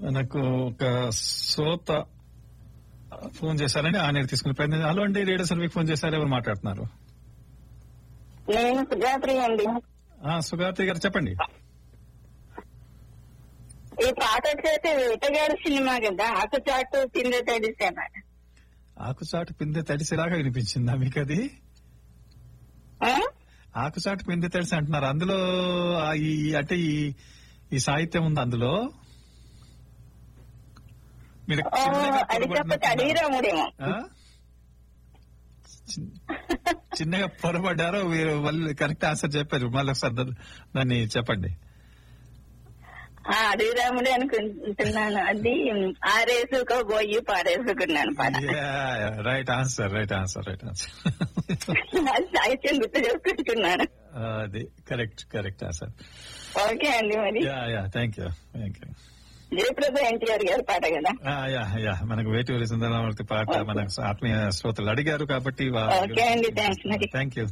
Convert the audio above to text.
నాకు ఒక శ్రోత ఫోన్ చేశారండి ఆయన తీసుకుని ప్రయత్నం హలో అండి రేడియో సర్వీకి ఫోన్ చేశారు ఎవరు మాట్లాడుతున్నారు నేను సుజాత్రి అండి ఆ, సుగాత్రి గారు చెప్పండి ఈ పాట వచ్చేసి వేటగాడు సినిమా కదా ఆకు చాటు కింద తడిసాను ఆకుచాటు పిందె తడిసిలాగా వినిపించిందా మీకు అది ఆకుచాటు పిందె తడిసి అంటున్నారు అందులో ఆ ఈ అంటే ఈ ఈ సాహిత్యం ఉంది అందులో మీరు చిన్నగా అది చెప్ప పొరపడినట్టున్నారు. అడిగిరాముడేమో ఆ? చిన్- చిన్నగా పొరపడ్డారో మీరు మళ్ళీ కరెక్ట్ ఆన్సర్ చెప్పారు మళ్ళీ ఒకసారి దా- దాన్ని చెప్పండి ఆ అడిగిరాముడే అనుకుంటున్నాను అది ఆరేసుకో గొయ్యి పారేసుకున్నాను పాట right answer right answer right answer అది సాహిత్యం గుర్తు చేసుకుంటున్నాను అది కరెక్ట్ కరెక్ట్ ఆన్సర్ ఓకే అండి మరి yeah yeah thank you thank you Jayaprada NTR గారి పాట కదా యా యా మనకు వేటూరి సుందరమూర్తి పాట మన ఆత్మీయ శ్రోతలు అడిగారు కాబట్టి ఓకే అండి థ్యాంక్స్ మరి థ్యాంక్ యూ